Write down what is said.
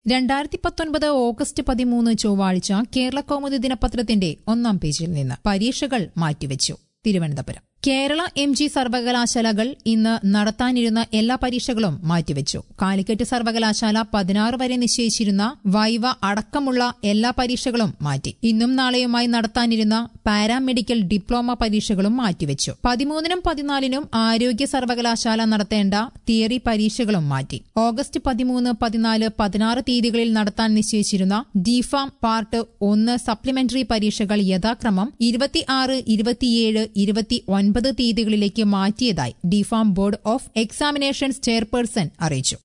രണ്ടായിരത്തി പത്തൊൻപത് ഓഗസ്റ്റ് പതിമൂന്ന് ചൊവ്വാഴ്ച കേരള കൗമുദി ദിനപത്രത്തിന്റെ ഒന്നാം പേജിൽ നിന്ന് പരീക്ഷകൾ മാറ്റിവെച്ചു തിരുവനന്തപുരം കേരള എം ജി സർവകലാശാലകൾ ഇന്ന് നടത്താനിരുന്ന എല്ലാ പരീക്ഷകളും മാറ്റിവെച്ചു കാലിക്കറ്റ് സർവകലാശാല പതിനാറ് വരെ നിശ്ചയിച്ചിരുന്ന വൈവ അടക്കമുള്ള എല്ലാ പരീക്ഷകളും മാറ്റി ഇന്നും നാളെയുമായി നടത്താനിരുന്ന പാരാമെഡിക്കൽ ഡിപ്ലോമ പരീക്ഷകളും മാറ്റിവെച്ചു പതിമൂന്നിനും പതിനാലിനും ആരോഗ്യ സർവകലാശാല നടത്തേണ്ട തിയറി പരീക്ഷകളും മാറ്റി ഓഗസ്റ്റ് പതിമൂന്ന് പതിനാല് പതിനാറ് തീയതികളിൽ നടത്താൻ നിശ്ചയിച്ചിരുന്ന ഡിഫാം പാർട്ട് ഒന്ന് സപ്ലിമെന്ററി പരീക്ഷകൾ യഥാക്രമം ഇരുപത്തിയാറ് ഇരുപത്തിയേഴ് ഇരുപത്തി ഒൻപത് തീയതികളിലേക്ക് മാറ്റിയതായി D Pharm board of examinations chairperson അറിയിച്ചു